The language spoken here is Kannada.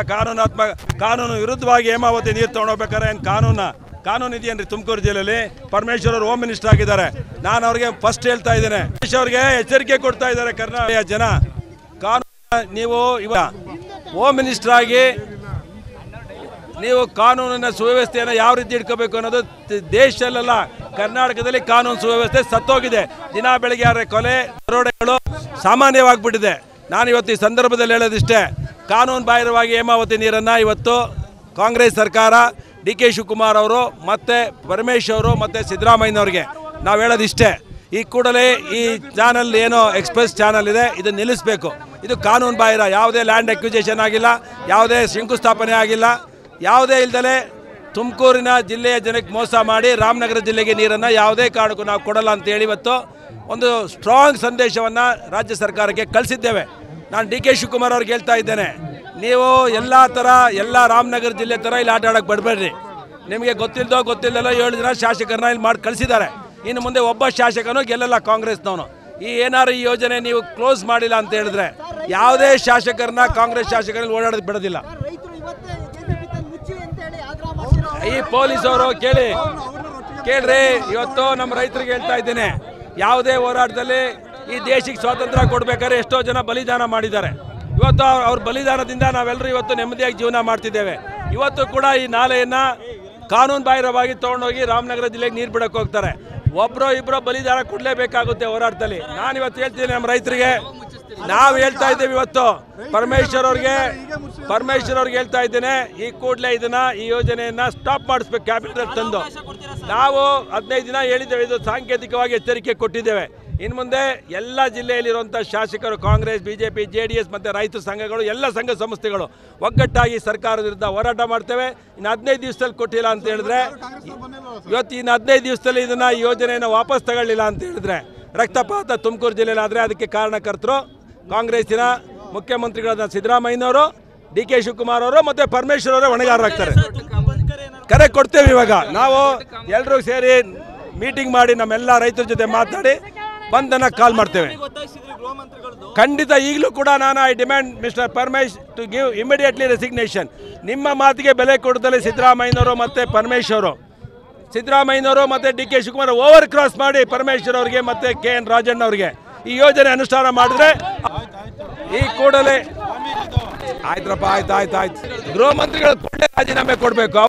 ಕಾನೂನಾತ್ಮಕ ಕಾನೂನು ವಿರುದ್ಧವಾಗಿ ಹೇಮಾವತಿ ನೀರು ತಗೊಂಡೋಗ್ಬೇಕಾರೆ ಏನು ಕಾನೂನ ಕಾನೂನು ಇದೆಯೇನ್ರಿ ತುಮಕೂರು ಜಿಲ್ಲೆಯಲ್ಲಿ ಪರಮೇಶ್ವರ್ ಅವರು ಹೋಮ್ ಮಿನಿಸ್ಟರ್ ಆಗಿದ್ದಾರೆ ನಾನು ಅವ್ರಿಗೆ ಫಸ್ಟ್ ಹೇಳ್ತಾ ಇದ್ದೇನೆ ಪರಮೇಶ್ವರ್ ಅವ್ರಿಗೆ ಎಚ್ಚರಿಕೆ ಕೊಡ್ತಾ ಇದ್ದಾರೆ ಕರ್ನಾಟಕ ಜನ ಕಾನೂನು ನೀವು ಇವ ಹೋಮ್ ಮಿನಿಸ್ಟರ್ ಆಗಿ ನೀವು ಕಾನೂನಿನ ಸುವ್ಯವಸ್ಥೆಯನ್ನು ಯಾವ ರೀತಿ ಇಟ್ಕೋಬೇಕು ಅನ್ನೋದು ತ- ದೇಶದಲ್ಲೆಲ್ಲ ಕರ್ನಾಟಕದಲ್ಲಿ ಕಾನೂನು ಸುವ್ಯವಸ್ಥೆ ಸತ್ತೋಗಿದೆ ದಿನ ಬೆಳಗ್ಗೆ ಯಾರ ಕೊಲೆ ದರೋಡೆಗಳು ಸಾಮಾನ್ಯವಾಗಿಬಿಟ್ಟಿದೆ ನಾನು ಇವತ್ತು ಈ ಸಂದರ್ಭದಲ್ಲಿ ಹೇಳೋದಿಷ್ಟೇ ಕಾನೂನು ಬಾಹಿರವಾಗಿ ಹೇಮಾವತಿ ನೀರನ್ನು ಇವತ್ತು ಕಾಂಗ್ರೆಸ್ ಸರ್ಕಾರ ಡಿ ಕೆ ಶಿವಕುಮಾರ್ ಅವರು ಮತ್ತು ಪರಮೇಶ್ವರ್ ಅವರು ಮತ್ತು ಸಿದ್ದರಾಮಯ್ಯನವ್ರಿಗೆ ನಾವು ಹೇಳೋದಿಷ್ಟೇ ಈ ಕೂಡಲೇ ಈ ಚಾನಲ್ ಏನೋ ಎಕ್ಸ್ಪ್ರೆಸ್ ಚಾನಲ್ ಇದೆ ಇದನ್ನು ನಿಲ್ಲಿಸಬೇಕು ಇದು ಕಾನೂನು ಬಾಹಿರ ಯಾವುದೇ ಲ್ಯಾಂಡ್ ಅಕ್ವಿಜೇಷನ್ ಆಗಿಲ್ಲ ಯಾವುದೇ ಶಂಕುಸ್ಥಾಪನೆ ಆಗಿಲ್ಲ ಯಾವುದೇ ಇಲ್ದಲೆ ತುಮಕೂರಿನ ಜಿಲ್ಲೆಯ ಜನಕ್ಕೆ ಮೋಸ ಮಾಡಿ ರಾಮನಗರ ಜಿಲ್ಲೆಗೆ ನೀರನ್ನು ಯಾವುದೇ ಕಾರಣಕ್ಕೂ ನಾವು ಕೊಡಲ್ಲ ಅಂತೇಳಿ ಇವತ್ತು ಒಂದು ಸ್ಟ್ರಾಂಗ್ ಸಂದೇಶವನ್ನು ರಾಜ್ಯ ಸರ್ಕಾರಕ್ಕೆ ಕಳಿಸಿದ್ದೇವೆ ನಾನು ಡಿ ಕೆ ಶಿವಕುಮಾರ್ ಅವ್ರಿಗೆ ಹೇಳ್ತಾ ಇದ್ದೇನೆ ನೀವು ಎಲ್ಲ ಥರ ಎಲ್ಲ ರಾಮನಗರ ಜಿಲ್ಲೆ ಥರ ಇಲ್ಲಿ ಆಟ ಆಡೋಕ್ಕೆ ಬಡಬೇಡ್ರಿ ನಿಮಗೆ ಗೊತ್ತಿಲ್ಲದೋ ಗೊತ್ತಿಲ್ಲದೋ ಏಳು ಜನ ಶಾಸಕರನ್ನ ಇಲ್ಲಿ ಮಾಡಿ ಕಳಿಸಿದ್ದಾರೆ ಇನ್ನು ಮುಂದೆ ಒಬ್ಬ ಶಾಸಕನು ಗೆಲ್ಲಲ್ಲ ಕಾಂಗ್ರೆಸ್ನವನು ಈ ಏನಾರು ಈ ಯೋಜನೆ ನೀವು ಕ್ಲೋಸ್ ಮಾಡಿಲ್ಲ ಅಂತ ಹೇಳಿದ್ರೆ ಯಾವುದೇ ಶಾಸಕರನ್ನ ಕಾಂಗ್ರೆಸ್ ಶಾಸಕರಲ್ಲಿ ಓಡಾಡೋದು ಬಿಡೋದಿಲ್ಲ ರೈತರು ಇವತ್ತೇ ಕೆಸಿಪಿ ತಂದು ಮುಚ್ಚಿ ಅಂತೇಳಿ ಆಗ್ರಹ ಮಾಡ್ತಿರೋ ಈ ಪೊಲೀಸ್ ಅವರು ಕೇಳಿ ಕೇಳ್ರಿ ಇವತ್ತು ನಮ್ಮ ರೈತರಿಗೆ ಹೇಳ್ತಾ ಇದ್ದೇನೆ ಯಾವುದೇ ಹೋರಾಟದಲ್ಲಿ ಈ ದೇಶಕ್ಕೆ ಸ್ವಾತಂತ್ರ್ಯ ಕೊಡ್ಬೇಕಾದ್ರೆ ಎಷ್ಟೋ ಜನ ಬಲಿದಾನ ಮಾಡಿದ್ದಾರೆ ಇವತ್ತು ಅವ್ರ- ಅವ್ರ ಬಲಿದಾನದಿಂದ ನಾವೆಲ್ಲರೂ ಇವತ್ತು ನೆಮ್ಮದಿಯಾಗಿ ಜೀವನ ಮಾಡ್ತಿದ್ದೇವೆ ಇವತ್ತು ಕೂಡ ಈ ನಾಲೆಯನ್ನ ಕಾನೂನು ಬಾಹಿರವಾಗಿ ತಗೊಂಡೋಗಿ ರಾಮನಗರ ಜಿಲ್ಲೆಗೆ ನೀರು ಬಿಡಕ್ಕೆ ಹೋಗ್ತಾರೆ ಒಬ್ಬರೋ ಇಬ್ಬರೋ ಬಲಿದಾನ ಕೊಡಲೇಬೇಕಾಗುತ್ತೆ ಹೋರಾಟದಲ್ಲಿ ನಾನು ಇವತ್ತು ಹೇಳ್ತೀನಿ ನಮ್ಮ ರೈತರಿಗೆ ನಾವು ಹೇಳ್ತಾ ಇದ್ದೇವೆ ಇವತ್ತು ಪರಮೇಶ್ವರ್ ಅವ್ರಿಗೆ ಪರಮೇಶ್ವರ್ ಅವ್ರಿಗೆ ಹೇಳ್ತಾ ಇದ್ದೇನೆ ಈ ಕೂಡಲೇ ಇದನ್ನ ಈ ಯೋಜನೆಯನ್ನ ಸ್ಟಾಪ್ ಮಾಡಿಸ್ಬೇಕು ಕ್ಯಾಬಿನೆಟ್ ತಂದು ನಾವು ಹದಿನೈದು ದಿನ ಹೇಳಿದ್ದೇವೆ ಇದು ಸಾಂಕೇತಿಕವಾಗಿ ಎಚ್ಚರಿಕೆ ಕೊಟ್ಟಿದ್ದೇವೆ ಇನ್ನು ಮುಂದೆ ಎಲ್ಲ ಜಿಲ್ಲೆಯಲ್ಲಿರುವಂಥ ಶಾಸಕರು Congress BJP J D S ಮತ್ತು ರೈತ ಸಂಘಗಳು ಎಲ್ಲ ಸಂಘ ಸಂಸ್ಥೆಗಳು ಒಗ್ಗಟ್ಟಾಗಿ ಸರ್ಕಾರದ ವಿರುದ್ಧ ಹೋರಾಟ ಮಾಡ್ತೇವೆ ಇನ್ನು ಹದಿನೈದು ದಿವಸದಲ್ಲಿ ಕೊಟ್ಟಿಲ್ಲ ಅಂತ ಹೇಳಿದ್ರೆ ಇವತ್ತು ಇನ್ನು ಹದಿನೈದು ದಿವಸದಲ್ಲಿ ಇದನ್ನ ಈ ಯೋಜನೆಯನ್ನು ವಾಪಸ್ ತಗೊಳ್ಳಿಲ್ಲ ಅಂತ ಹೇಳಿದ್ರೆ ರಕ್ತಪಾತ ತುಮಕೂರು ಜಿಲ್ಲೆಯಲ್ಲಿ ಆದರೆ ಅದಕ್ಕೆ ಕಾರಣಕರ್ತರು ಕಾಂಗ್ರೆಸ್ಸಿನ ಮುಖ್ಯಮಂತ್ರಿಗಳಾದ ಸಿದ್ದರಾಮಯ್ಯನವರು ಡಿ ಕೆ ಶಿವಕುಮಾರ್ ಅವರು ಮತ್ತು ಪರಮೇಶ್ವರ್ ಅವರೇ ಹೊಣೆಗಾರರಾಗ್ತಾರೆ ಕರೆ ಕೊಡ್ತೇವೆ ಇವಾಗ ನಾವು ಎಲ್ಲರೂ ಸೇರಿ ಮೀಟಿಂಗ್ ಮಾಡಿ ನಮ್ಮೆಲ್ಲ ರೈತರ ಜೊತೆ ಮಾತಾಡಿ ಬಂದನ್ನ ಕಾಲ್ ಮಾಡ್ತೇವೆ ಖಂಡಿತ ಈಗಲೂ ಕೂಡ ನಾನು I demand mister Paramesh to give immediately resignation ನಿಮ್ಮ ಮಾತಿಗೆ ಬೆಲೆ ಕೊಡದಲ್ಲಿ ಸಿದ್ದರಾಮಯ್ಯನವರು ಮತ್ತು ಪರಮೇಶ್ವರು ಸಿದ್ದರಾಮಯ್ಯನವರು ಮತ್ತು ಡಿ ಕೆ ಶಿವಕುಮಾರ್ ಓವರ್ ಕ್ರಾಸ್ ಮಾಡಿ ಪರಮೇಶ್ವರ್ ಅವರಿಗೆ ಮತ್ತು ಕೆ ಎನ್ ರಾಜಣ್ಣ ಅವರಿಗೆ ಈ ಯೋಜನೆ ಅನುಷ್ಠಾನ ಮಾಡಿದ್ರೆ ಈ ಕೂಡಲೇ ಆಯ್ತರಪ್ಪ ಆಯ್ತು ಆಯ್ತು ಆಯ್ತು ಗೃಹ ಮಂತ್ರಿಗಳು ಕೂಡಲೇ ರಾಜೀನಾಮೆ ಕೊಡಬೇಕು